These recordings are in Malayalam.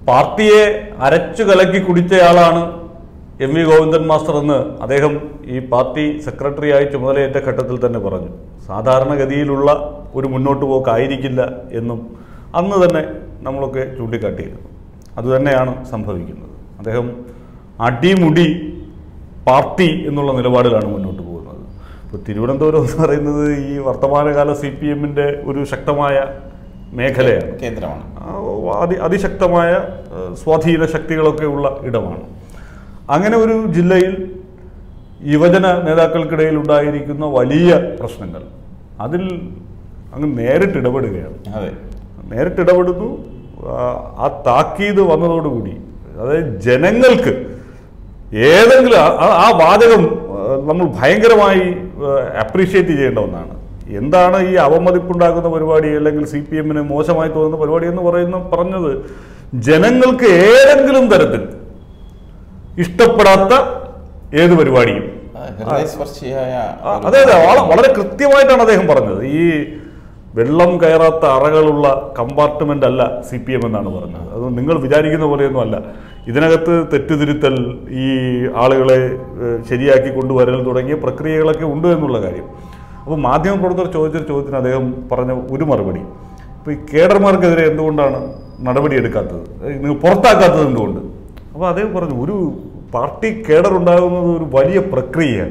പാർട്ടിയെ അരച്ചു കലക്കി കുടിച്ചയാളാണ് എം വി ഗോവിന്ദൻ മാസ്റ്റർ എന്ന് അദ്ദേഹം ഈ പാർട്ടി സെക്രട്ടറിയായി ചുമതലയേറ്റ ഘട്ടത്തിൽ തന്നെ പറഞ്ഞു സാധാരണഗതിയിലുള്ള ഒരു മുന്നോട്ട് പോക്കായിരിക്കില്ല എന്നും അന്ന് തന്നെ നമ്മളൊക്കെ ചൂണ്ടിക്കാട്ടിയിരുന്നു അതുതന്നെയാണ് സംഭവിക്കുന്നത് അദ്ദേഹം അടിമുടി പാർട്ടി എന്നുള്ള നിലപാടിലാണ് മുന്നോട്ട് പോകുന്നത് ഇപ്പോൾ തിരുവനന്തപുരം എന്ന് പറയുന്നത് ഈ വർത്തമാനകാല സി പി എമ്മിൻ്റെ ഒരു ശക്തമായ മേഖലയാണ് കേന്ദ്രമാണ് ആ, അതി അതിശക്തമായ ആ, സ്വാധീന ശക്തികളൊക്കെ ഉള്ള ഇടമാണ് അങ്ങനെ ഒരു ജില്ലയിൽ യുവജന നേതാക്കൾക്കിടയിൽ ഉണ്ടായിരിക്കുന്ന വലിയ പ്രശ്നങ്ങൾ അതിൽ അങ്ങ് നേരിട്ട് ഇടപെടുകയാണ് അതെ നേരിട്ട് ഇടപെടുന്നു ആ, ആ താക്കീത് വന്നതോടുകൂടി അതായത് ജനങ്ങൾക്ക് ഏതെങ്കിലും ആ- ആ- ആ വാചകം ആ, നമ്മൾ ഭയങ്കരമായി അപ്രീഷിയേറ്റ് ചെയ്യേണ്ട ഒന്നാണ് എന്താണ് ഈ അവമതിപ്പുണ്ടാക്കുന്ന പരിപാടി അല്ലെങ്കിൽ സി പി എമ്മിന് മോശമായി തോന്നുന്ന പരിപാടി എന്ന് പറയുന്ന പറഞ്ഞത് ജനങ്ങൾക്ക് ഏതെങ്കിലും തരത്തിൽ ഇഷ്ടപ്പെടാത്ത ഏത് പരിപാടിയും ആ, ഹൃദയസ്പർശിയായ ആ, ഒരു- അതെ അതെ വള- വളരെ കൃത്യമായിട്ടാണ് അദ്ദേഹം പറഞ്ഞത് ഈ വെള്ളം കയറാത്ത അറകളുള്ള കമ്പാർട്ട്മെന്റ് അല്ല സി പി എം എന്നാണ് പറഞ്ഞത് അത് നിങ്ങൾ വിചാരിക്കുന്ന പോലെയൊന്നും അല്ല ഇതിനകത്ത് തെറ്റുതിരുത്തൽ ഈ ആളുകളെ ഏഹ്, ശരിയാക്കി കൊണ്ടുവരൽ തുടങ്ങിയ പ്രക്രിയകളൊക്കെ ഉണ്ട് എന്നുള്ള കാര്യം അപ്പോൾ മാധ്യമപ്രവർത്തകർ ചോദിച്ചൊരു ചോദ്യത്തിന് അദ്ദേഹം പറഞ്ഞ ഒരു മറുപടി ഇപ്പോൾ ഈ കേഡർമാർക്കെതിരെ എന്തുകൊണ്ടാണ് നടപടി എടുക്കാത്തത് ഏഹ്, നിങ്ങൾ പുറത്താക്കാത്തത് എന്തുകൊണ്ട് അപ്പോൾ അദ്ദേഹം പറഞ്ഞു ഒരു പാർട്ടി കേഡർ ഉണ്ടാകുന്നത് ഒരു വലിയ പ്രക്രിയയാണ്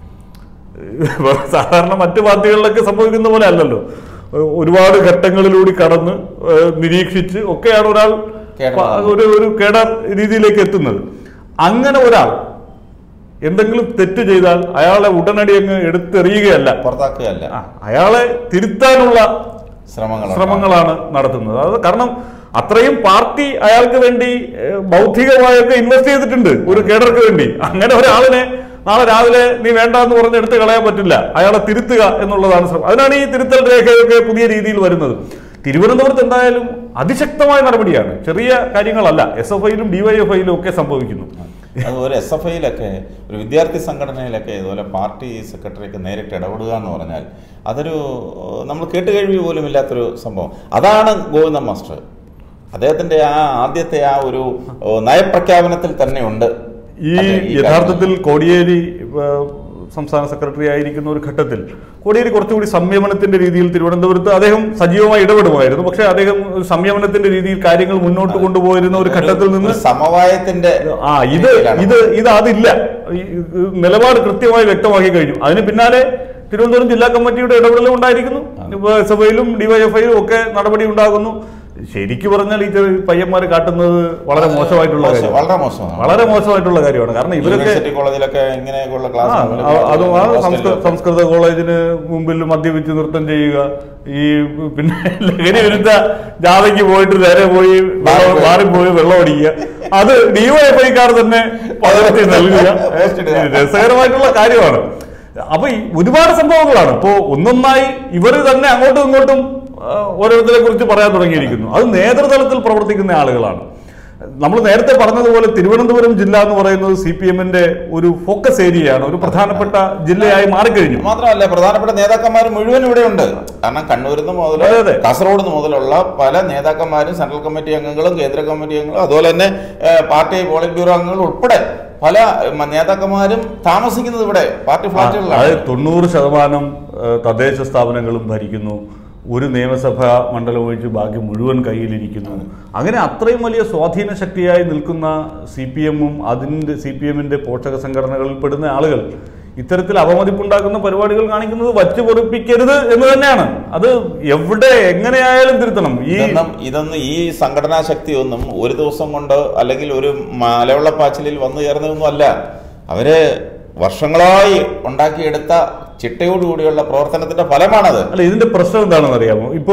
സാധാരണ മറ്റു പാർട്ടികളിലൊക്കെ സംഭവിക്കുന്ന പോലെ അല്ലല്ലോ ഒരുപാട് ഘട്ടങ്ങളിലൂടെ കടന്ന് ഏഹ് നിരീക്ഷിച്ച് ഒക്കെയാണ് ഒരാൾ കേഡർ പ- ഒരു ഒരു കേഡർ രീതിയിലേക്ക് എത്തുന്നത് അങ്ങനെ ഒരാൾ എന്തെങ്കിലും തെറ്റ് ചെയ്താൽ അയാളെ ഉടനടി അങ്ങ് എടുത്തെറിയുകയല്ല പുറത്താക്കുകയല്ല ആ, അയാളെ തിരുത്താനുള്ള ശ്രമങ്ങൾ ശ്രമങ്ങളാണ് നടത്തുന്നത് അത് കാരണം അത്രയും പാർട്ടി അയാൾക്ക് വേണ്ടി ഏഹ്, ബൗദ്ധികമായൊക്കെ ഇൻവെസ്റ്റ് ചെയ്തിട്ടുണ്ട് ഒരു കേഡർക്ക് വേണ്ടി അങ്ങനെ ഒരാളിനെ നാളെ രാവിലെ നീ വേണ്ട എന്ന് പറഞ്ഞ് എടുത്ത് കളയാൻ പറ്റില്ല അയാളെ തിരുത്തുക എന്നുള്ളതാണ് ശ്രമം അതിനാണ് ഈ തിരുത്തൽ രേഖയൊക്കെ പുതിയ രീതിയിൽ വരുന്നത് തിരുവനന്തപുരത്ത് എന്തായാലും അതിശക്തമായ നടപടിയാണ് ചെറിയ കാര്യങ്ങളല്ല എസ് എഫ് ഐയിലും ഡിവൈഎഫ്ഐയിലും ഒക്കെ സംഭവിക്കുന്നു അതുപോലെ എസ് എഫ് ഐയിലൊക്കെ ഒരു വിദ്യാർത്ഥി സംഘടനയിലൊക്കെ ഇതുപോലെ പാർട്ടി സെക്രട്ടറിയൊക്കെ നേരിട്ട് ഇടപെടുക എന്ന് പറഞ്ഞാൽ അതൊരു ഏഹ്, നമ്മൾ കേട്ടുകേഴ്വി പോലും ഇല്ലാത്തൊരു സംഭവം അതാണ് ഗോവിന്ദൻ മാസ്റ്റർ അദ്ദേഹത്തിന്റെ ആ ആദ്യത്തെ ആ ഒരു ഏഹ്, നയപ്രഖ്യാപനത്തിൽ തന്നെ ഉണ്ട് ഈ അത് ഈ യഥാർത്ഥത്തിൽ കോടിയേരി ഏഹ്, സംസ്ഥാന സെക്രട്ടറി ആയിരിക്കുന്ന ഒരു ഘട്ടത്തിൽ കോടിയേരി കുറച്ചുകൂടി സംയമനത്തിന്റെ രീതിയിൽ തിരുവനന്തപുരത്ത് അദ്ദേഹം സജീവമായി ഇടപെടുമായിരുന്നു പക്ഷേ അദ്ദേഹം ഒരു സംയമനത്തിന്റെ രീതിയിൽ കാര്യങ്ങൾ മുന്നോട്ട് കൊണ്ടുപോയിരുന്ന ഒരു ഘട്ടത്തിൽ നിന്ന് ഒരു സമവായത്തിന്റെ ആ ഇത് രീതിയിലാണ് ഇത് ഇത് അതില്ല ഈ- ഈ നിലപാട് കൃത്യമായി വ്യക്തമാക്കി കഴിഞ്ഞു അതിന് പിന്നാലെ തിരുവനന്തപുരം ജില്ലാ കമ്മിറ്റിയുടെ ഇടപെടലും ഉണ്ടായിരിക്കുന്നു എസ് എഫ് ഐയിലും ഡിവൈഎഫ്ഐയിലും ഒക്കെ നടപടി ഉണ്ടാകുന്നു ശരിക്കു പറഞ്ഞാൽ ഈ ചെറിയ പയ്യന്മാർ കാട്ടുന്നത് വളരെ മോശമായിട്ടുള്ള മോശം, കാര്യമാണ് വളരെ മോശമാണ് വളരെ മോശമായിട്ടുള്ള കാര്യമാണ് കാരണം ഇവരൊക്കെ യൂണിവേഴ്സിറ്റി കോളേജിലൊക്കെ ഇങ്ങനെയൊക്കെയുള്ള ആ, ക്ലാസ് ആ, അത് ആ സംസ്കൃത സംസ്കൃത കോളേജിന് മുമ്പിൽ മദ്യപിച്ച് നൃത്തം ചെയ്യുക ഈ പിന്നെ ലഹരി വിരുദ്ധ ജാഥയ്ക്ക് പോയിട്ട് നേരെ പോയി വെള്ളം മാറി പോയി വെള്ളം അടിക്കുക അത് ഡിവൈഎഫ്ഐക്കാർ തന്നെ പകർത്തി നൽകുക പോസ്റ്റ് ഇടുക. ഇത് രസകരമായിട്ടുള്ള കാര്യമാണ് അപ്പൊ ഈ ഒരുപാട് സംഭവങ്ങളാണ് ഇപ്പോ ഒന്നൊന്നായി ഇവർ തന്നെ അങ്ങോട്ടും ഇങ്ങോട്ടും ആ, ഓരോരുത്തരെ കുറിച്ച് പറയാൻ തുടങ്ങിയിരിക്കുന്നു അത് നേതൃതലത്തിൽ പ്രവർത്തിക്കുന്ന ആളുകളാണ് നമ്മൾ നേരത്തെ പറഞ്ഞതുപോലെ തിരുവനന്തപുരം ജില്ല എന്ന് പറയുന്നത് സി പി എമ്മിന്റെ ഒരു ഫോക്കസ് ഏരിയയാണ് ഒരു പ്രധാനപ്പെട്ട ജില്ലയായി മാറിക്കഴിഞ്ഞു മാത്രമല്ല പ്രധാനപ്പെട്ട നേതാക്കന്മാർ മുഴുവൻ ഇവിടെ ഉണ്ട് കാരണം കണ്ണൂരിൽ നിന്ന് മുതൽ അതെ, അതെ. കാസർഗോഡ് നിന്ന് മുതലുള്ള പല നേതാക്കന്മാരും സെൻട്രൽ കമ്മിറ്റി അംഗങ്ങളും കേന്ദ്ര കമ്മിറ്റി അംഗങ്ങളും അതുപോലെ തന്നെ ഏഹ്, പാർട്ടി പോളിറ്റ് ബ്യൂറോ അംഗങ്ങളും ഉൾപ്പെടെ പല ഉം, നേതാക്കന്മാരും താമസിക്കുന്നത് ഇവിടെ പാർട്ടി അതായത് ഫ്ലാറ്റുകളിലാണ് തൊണ്ണൂറ് ശതമാനം ഏഹ്, തദ്ദേശ സ്ഥാപനങ്ങളും ഭരിക്കുന്നു ഒരു നിയമസഭാ മണ്ഡലം ഒഴിച്ച് ബാക്കി മുഴുവൻ കയ്യിലിരിക്കുന്നു അങ്ങനെ അത്രയും വലിയ സ്വാധീന ശക്തിയായി നിൽക്കുന്ന സി പി എമ്മും അതിൻ്റെ സി പി എമ്മിൻ്റെ പോഷക സംഘടനകളിൽ പെടുന്ന ആളുകൾ ഇത്തരത്തിൽ അവമതിപ്പുണ്ടാക്കുന്ന പരിപാടികൾ കാണിക്കുന്നത് വച്ചു പൊറിപ്പിക്കരുത് എന്ന് തന്നെയാണ് അത് എവിടെ എങ്ങനെയായാലും തിരുത്തണം ഈ ഇതൊന്നും ഇതൊന്നും ഈ സംഘടനാ ശക്തി ഒന്നും ഒരു ദിവസം കൊണ്ട് അല്ലെങ്കിൽ ഒരു മലവെള്ളപ്പാച്ചിലിൽ വന്നു ചേർന്നതൊന്നും അല്ല അവര് വർഷങ്ങളായി ഉണ്ടാക്കിയെടുത്ത ചിട്ടയോടുകൂടിയുള്ള പ്രവർത്തനത്തിന്റെ ഫലമാണത് അല്ല ഇതിന്റെ പ്രശ്നം എന്താണെന്ന് അറിയാമോ ഇപ്പോ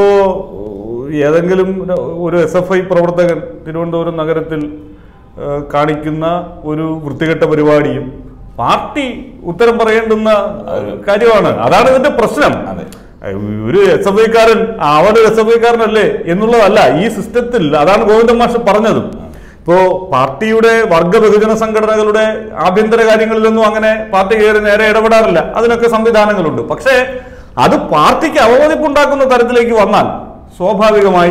ഏതെങ്കിലും ഒരു എസ് എഫ് ഐ പ്രവർത്തകൻ തിരുവനന്തപുരം നഗരത്തിൽ ഏഹ്, കാണിക്കുന്ന ഒരു വൃത്തികെട്ട പരിപാടിയും പാർട്ടി ഉത്തരം പറയേണ്ടുന്ന കാര്യമാണ് അതാണ് ഇതിന്റെ പ്രശ്നം അതെ. ഒരു എസ് എഫ് ഐക്കാരൻ അവനൊരു എസ് എഫ് ഐക്കാരനല്ലേ എന്നുള്ളതല്ല ഈ സിസ്റ്റത്തിൽ അതാണ് ഗോവിന്ദൻ മാഷ് പറഞ്ഞത് ഇപ്പോ പാർട്ടിയുടെ വർഗ ബഹുജന സംഘടനകളുടെ ആഭ്യന്തര കാര്യങ്ങളിലൊന്നും അങ്ങനെ പാർട്ടി കയറി നേരെ ഇടപെടാറില്ല അതിനൊക്കെ സംവിധാനങ്ങളുണ്ട് പക്ഷേ അത് പാർട്ടിക്ക് അവമതിപ്പുണ്ടാക്കുന്ന തരത്തിലേക്ക് വന്നാൽ സ്വാഭാവികമായി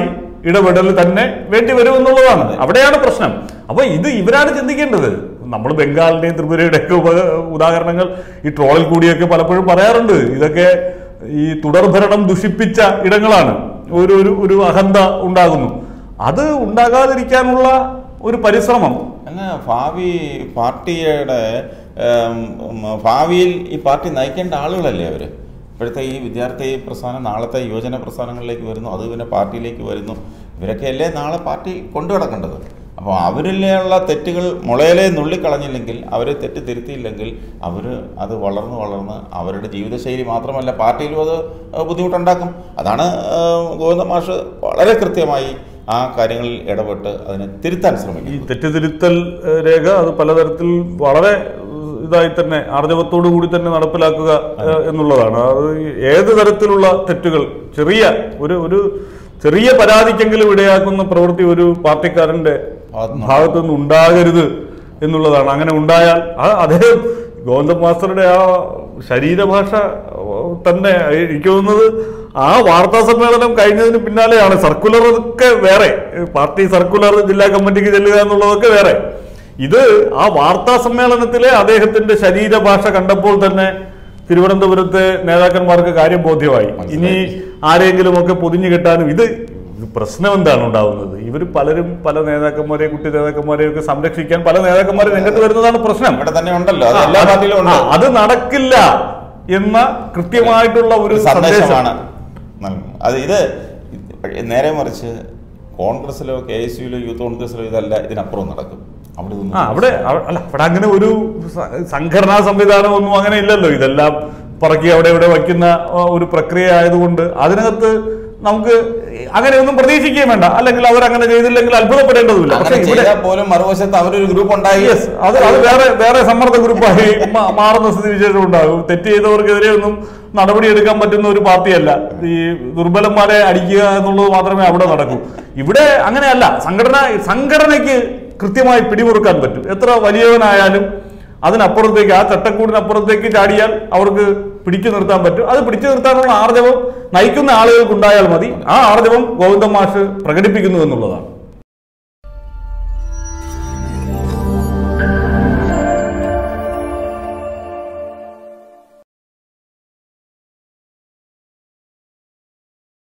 ഇടപെടൽ തന്നെ വേണ്ടി വരുമെന്നുള്ളതാണ് അവിടെയാണ് പ്രശ്നം അപ്പൊ ഇത് ഇവരാണ് ചിന്തിക്കേണ്ടത് നമ്മൾ ബംഗാളിന്റെയും ത്രിപുരയുടെ ഒക്കെ ഉപ ഉദാഹരണങ്ങൾ ഈ ട്രോളിൽ കൂടിയൊക്കെ പലപ്പോഴും പറയാറുണ്ട് ഇതൊക്കെ ഈ തുടർഭരണം ദുഷിപ്പിച്ച ഇടങ്ങളാണ് ഒരു ഒരു ഒരു അഹന്ത ഉണ്ടാകുന്നു അത് ഉണ്ടാകാതിരിക്കാനുള്ള ഒരു പരിശ്രമം അങ്ങ് ഭാവി പാർട്ടിയുടെ ഉം, ഉം, ഭാവിയിൽ ഈ പാർട്ടി നയിക്കേണ്ട ആളുകളല്ലേ അവർ ഇപ്പോഴത്തെ ഈ വിദ്യാർത്ഥി പ്രസ്ഥാനം നാളത്തെ യുവജന പ്രസ്ഥാനങ്ങളിലേക്ക് വരുന്നു അത് പിന്നെ പാർട്ടിയിലേക്ക് വരുന്നു ഇവരൊക്കെ അല്ലേ നാളെ പാർട്ടി കൊണ്ടു നടക്കേണ്ടത് അപ്പോൾ അവരിലുള്ള തെറ്റുകൾ മുളയിലെ നുള്ളിക്കളഞ്ഞില്ലെങ്കിൽ അവർ തെറ്റ് തിരുത്തിയില്ലെങ്കിൽ അവർ അത് വളർന്ന് വളർന്ന് അവരുടെ ജീവിതശൈലി മാത്രമല്ല പാർട്ടിയിലും അത് ബുദ്ധിമുട്ടുണ്ടാക്കും അതാണ് ഏഹ്, ഗോവിന്ദ മാഷ് വളരെ കൃത്യമായി ആ കാര്യങ്ങളിൽ ഇടപെട്ട് അതിനെ തിരുത്താൻ ഈ ശ്രമിക്കും തെറ്റുതിരുത്തൽ ഏഹ്, രേഖ അത് പലതരത്തിൽ വളരെ ഏഹ്, ഇതായി തന്നെ ആർജവത്തോടു കൂടി തന്നെ നടപ്പിലാക്കുക ഏഹ്, എന്നുള്ളതാണ് അത് ഏത് തരത്തിലുള്ള തെറ്റുകൾ ചെറിയ ഒരു ഒരു ചെറിയ പരാതിക്കെങ്കിലും ഇടയാക്കുന്ന പ്രവൃത്തി ഒരു പാർട്ടിക്കാരന്റെ ഭാഗത്തുനിന്ന് ഭാഗത്തു നിന്ന് ഉണ്ടാകരുത് എന്നുള്ളതാണ് അങ്ങനെ ഉണ്ടായാൽ ആ അദ്ദേഹം ഗോവിന്ദ മാസ്റ്ററുടെ ആ ശരീരഭാഷ ഏഹ്, തന്നെ എനിക്ക് തോന്നുന്നത് ആ വാർത്താ സമ്മേളനം കഴിഞ്ഞതിന് പിന്നാലെയാണ് സർക്കുലർ ഒക്കെ വേറെ ഏഹ്, പാർട്ടി സർക്കുലർ ജില്ലാ കമ്മിറ്റിക്ക് ചെല്ലുക എന്നുള്ളതൊക്കെ വേറെ ഇത് ആ വാർത്താ സമ്മേളനത്തിലെ അദ്ദേഹത്തിന്റെ ശരീരഭാഷ കണ്ടപ്പോൾ തന്നെ തിരുവനന്തപുരത്തെ നേതാക്കന്മാർക്ക് കാര്യം ബോധ്യമായി ഇനി ആരെങ്കിലും ഒക്കെ പൊതിഞ്ഞു കിട്ടാനും ഇത് ഇത് പ്രശ്നം എന്താണ് ഉണ്ടാവുന്നത് ഇവർ പലരും പല നേതാക്കന്മാരെയും കുട്ടി നേതാക്കന്മാരെയും ഒക്കെ സംരക്ഷിക്കാൻ പല നേതാക്കന്മാരെ രംഗത്ത് വരുന്നതാണ് പ്രശ്നം ഇവിടെ തന്നെ ഉണ്ടല്ലോ അത് എല്ലാ പാർട്ടിയിലും ഉണ്ട് ആ, അത് നടക്കില്ല എന്ന കൃത്യമായിട്ടുള്ള ഒരു ഒരു സന്ദേശമാണ് സന്ദേശമാണ് നൽകുന്നത്. അത് ഇത് നേരെ മറിച്ച് കോൺഗ്രസിലോ കെ എസ് യുയിലോ യൂത്ത് കോൺഗ്രസിലോ ഇതല്ല ഇതിനപ്പുറം നടക്കും അവിടെ ഇതൊന്നും ആ അവിടെ അവ- അല്ല അവിടെ അങ്ങനെ ഒരു സ- സംഘടനാ സംവിധാനം ഒന്നും അങ്ങനെ ഇല്ലല്ലോ ഇതെല്ലാം പറക്കി അവിടെ ഇവിടെ വയ്ക്കുന്ന ആ, ഒരു പ്രക്രിയ ആയതുകൊണ്ട് അതിനകത്ത് നമുക്ക് അങ്ങനെയൊന്നും പ്രതീക്ഷിക്കുകയും വേണ്ട അല്ലെങ്കിൽ അവരങ്ങനെ ചെയ്തില്ലെങ്കിൽ അത്ഭുതപ്പെടേണ്ടതുമില്ല പക്ഷേ അങ്ങനെ ഇവിടെ ചെയ്താൽ പോലും മറുവശത്ത് അവരൊരു ഗ്രൂപ്പ് ഉണ്ടായി യെസ് അത് അത് വേറെ വേറെ സമ്മർദ്ദ ഗ്രൂപ്പായി മാ- മാറുന്ന സ്ഥിതിവിശേഷം ഉണ്ടാകും തെറ്റ് ചെയ്തവർക്കെതിരെ ഒന്നും നടപടിയെടുക്കാൻ പറ്റുന്ന ഒരു പാർട്ടിയല്ല ഈ ദുർബലന്മാരെ അടിക്കുക എന്നുള്ളത് മാത്രമേ അവിടെ നടക്കൂ ഇവിടെ അങ്ങനെയല്ല സംഘടന സംഘടനയ്ക്ക് കൃത്യമായി പിടിമുറുക്കാൻ പറ്റും എത്ര വലിയവനായാലും അതിനപ്പുറത്തേക്ക് ആ ചട്ടക്കൂടിനപ്പുറത്തേക്ക് ചാടിയാൽ അവർക്ക് പിടിച്ചു നിർത്താൻ പറ്റും അത് പിടിച്ചു നിർത്താനുള്ള ആർജവം നയിക്കുന്ന ആളുകൾക്ക് ഉണ്ടായാൽ മതി ആ ആർജവം ഗോവിന്ദ മാഷ് പ്രകടിപ്പിക്കുന്നു എന്നുള്ളതാണ്